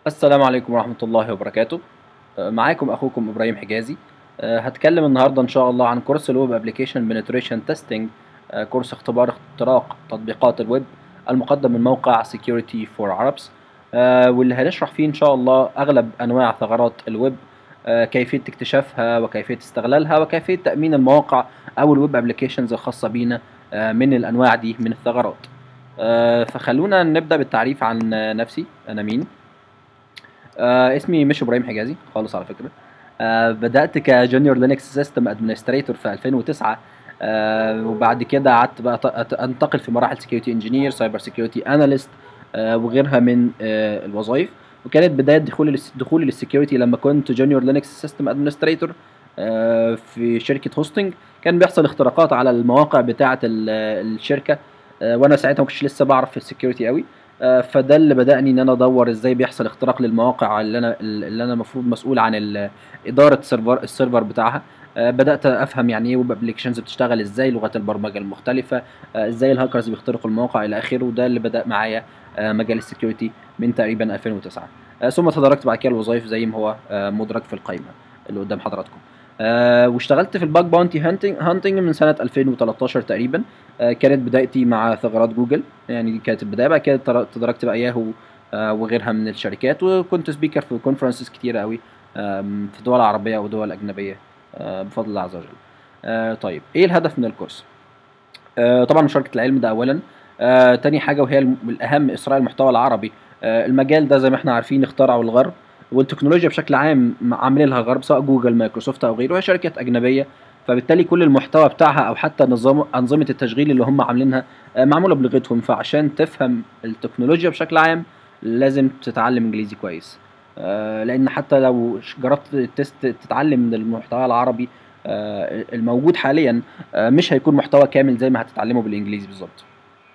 السلام عليكم ورحمة الله وبركاته آه، معاكم أخوكم إبراهيم حجازي آه، هتكلم النهاردة إن شاء الله عن كورس الويب أبليكيشن بنتريشن تيستنج كورس اختبار اختراق تطبيقات الويب المقدم من موقع Security for Arabs آه، واللي هنشرح فيه إن شاء الله أغلب أنواع ثغرات الويب آه، كيفية اكتشافها وكيفية استغلالها وكيفية تأمين المواقع أو الويب أبليكيشنز الخاصة بينا آه، من الأنواع دي من الثغرات آه، فخلونا نبدأ بالتعريف عن آه، نفسي أنا مين آه اسمي مش ابراهيم حجازي خالص على فكره آه بدات كجونيور لينكس سيستم ادمنستريتور في 2009 آه وبعد كده قعدت بقى ت- أت- انتقل في مراحل سكيورتي انجينير سايبر سكيورتي اناليست وغيرها من آه الوظائف وكانت بدايه دخولي للس- دخولي للسكيورتي لما كنت جونيور لينكس سيستم ادمنستريتور في شركه هوستنج كان بيحصل اختراقات على المواقع بتاعه ال- الشركه آه وانا ساعتها ما كنتش لسه بعرف في السكيورتي قوي آه، فده اللي بدأني ان انا ادور ازاي بيحصل اختراق للمواقع اللي انا اللي انا المفروض مسؤول عن ال- اداره السيرفر السيرفر بتاعها آه، بدات افهم يعني ايه ويب ابلكيشنز بتشتغل ازاي لغات البرمجه المختلفه آه، ازاي الهاكرز بيخترقوا المواقع الى اخره وده اللي بدا معايا آه، مجال السكيورتي من تقريبا 2009 آه، ثم تدرجت بعد كده الوظائف زي ما هو آه، مدرج في القائمه اللي قدام حضراتكم آه، واشتغلت في الباج باونتي هانتنج هانتنج من سنه 2013 تقريبا آه، كانت بدايتي مع ثغرات جوجل يعني دي كانت البدايه بعد كده تر- تدرجت بقى ياهو آه، وغيرها من الشركات وكنت سبيكر في كونفرنسز كتيره قوي آم، في دول عربيه ودول اجنبيه آه، بفضل الله عز وجل آه، طيب ايه الهدف من الكورس آه، طبعا مشاركه العلم ده اولا آه، تاني حاجه وهي الم- الاهم اسراء المحتوى العربي آه، المجال ده زي ما احنا عارفين اخترعه الغرب والتكنولوجيا بشكل عام م- عاملين لها الغرب سواء جوجل مايكروسوفت او غيره هي شركات اجنبيه فبالتالي كل المحتوى بتاعها او حتى نظام انظمه التشغيل اللي هم عاملينها آه، معموله بلغتهم فعشان تفهم التكنولوجيا بشكل عام لازم تتعلم انجليزي كويس آه، لان حتى لو ش- جربت تست تتعلم من المحتوى العربي آه، الموجود حاليا آه، مش هيكون محتوى كامل زي ما هتتعلمه بالانجليزي بالظبط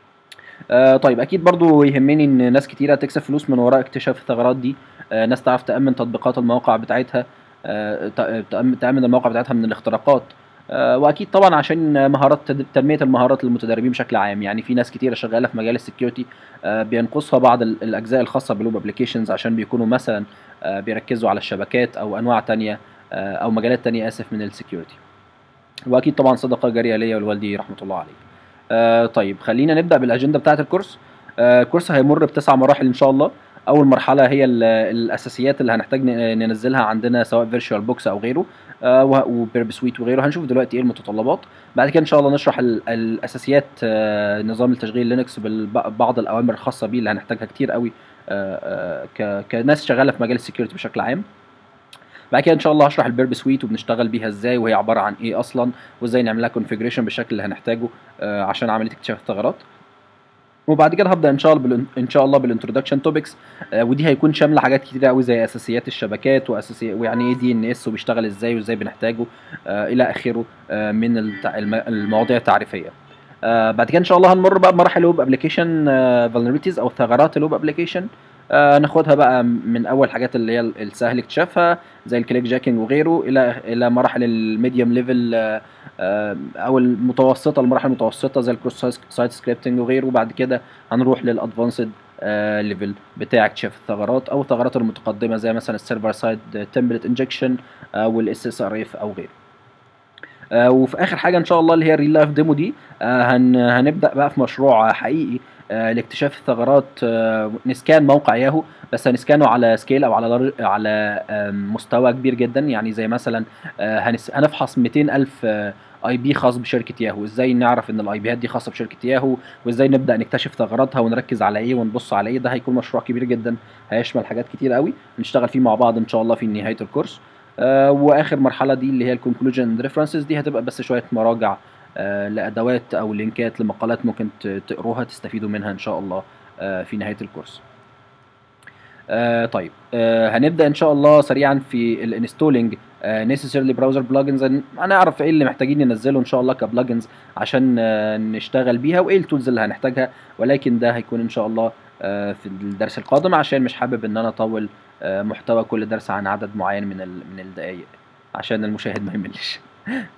آه، طيب اكيد برضو يهمني ان ناس كتيره تكسب فلوس من وراء اكتشاف الثغرات دي آه، ناس تعرف تامن تطبيقات المواقع بتاعتها آه، ت- تأم- تامن المواقع بتاعتها من الاختراقات آه، واكيد طبعا عشان مهارات تد- تنميه المهارات للمتدربين بشكل عام يعني في ناس كتيره شغاله في مجال السكيورتي آه، بينقصها بعض ال- الاجزاء الخاصه بالويب ابلكيشنز عشان بيكونوا مثلا آه، بيركزوا على الشبكات او انواع تانية آه، او مجالات تانية اسف من السكيورتي واكيد طبعا صدقه جاريه ليا ولوالدي رحمه الله عليه آه طيب خلينا نبدا بالاجنده بتاعه الكورس آه الكورس هيمر بتسع مراحل ان شاء الله اول مرحله هي ال- الاساسيات اللي هنحتاج ن- ننزلها عندنا سواء فيرتشوال بوكس او غيره آه وبيرب سويت وغيره هنشوف دلوقتي ايه المتطلبات بعد كده ان شاء الله نشرح ال- الاساسيات آه نظام التشغيل لينكس ببعض الاوامر الخاصه بيه اللي هنحتاجها كتير قوي آه آه ك- كناس شغاله في مجال السكيورتي بشكل عام بعد كده ان شاء الله هشرح البيرب سويت وبنشتغل بيها ازاي وهي عباره عن ايه اصلا وازاي نعملها كونفيجريشن بالشكل اللي هنحتاجه آه، عشان عمليه اكتشاف الثغرات وبعد كده هبدا ان شاء الله بالان- ان شاء الله بالانترودكشن توبكس ودي هيكون شامله حاجات كتير قوي زي اساسيات الشبكات واساسي ويعني ايه دي ان اس وبيشتغل ازاي وازاي بنحتاجه آه، الى اخره آه، من التع- الم- المواضيع التعريفيه آه، بعد كده ان شاء الله هنمر بقى بمراحل الويب ابلكيشن فولنربيلتيز او ثغرات الويب ابلكيشن ناخدها بقى من اول حاجات اللي هي السهل اكتشافها زي الكليك جاكينج وغيره الى الى مراحل الميديوم ليفل او المتوسطه المراحل المتوسطه زي الكروس سايت سكريبتنج وغيره وبعد كده هنروح للادفانسد ليفل بتاع اكتشاف الثغرات او الثغرات المتقدمه زي مثلا السيرفر سايد تمبلت انجكشن والاس اس ار اف او غيره آه، وفي اخر حاجه ان شاء الله اللي هي الريل لايف ديمو دي آه، هن هنبدا بقى في مشروع حقيقي آه، لاكتشاف الثغرات آه، نسكان موقع ياهو بس هنسكانه على سكيل او على لارج على آم، مستوى كبير جدا يعني زي مثلا آه، هنس- هنفحص 200 الف اي بي خاص بشركه ياهو ازاي نعرف ان الاي بيات دي خاصه بشركه ياهو وازاي نبدا نكتشف ثغراتها ونركز على ايه ونبص على ايه ده هيكون مشروع كبير جدا هيشمل حاجات كتير قوي هنشتغل فيه مع بعض ان شاء الله في نهايه الكورس آه، واخر مرحله دي اللي هي الكونكلوجن اند ريفرنسز دي هتبقى بس شويه مراجع آه، لادوات او لينكات لمقالات ممكن ت- تقروها تستفيدوا منها ان شاء الله آه، في نهايه الكورس آه طيب آه هنبدا ان شاء الله سريعا في الانستولينج نيسيسيرلي براوزر بلجنز هنعرف ايه اللي محتاجين ننزله ان شاء الله كبلجنز عشان آه نشتغل بيها وايه التولز اللي هنحتاجها ولكن ده هيكون ان شاء الله آه في الدرس القادم عشان مش حابب ان انا اطول آه محتوى كل درس عن عدد معين من ال- من الدقائق عشان المشاهد ما يملش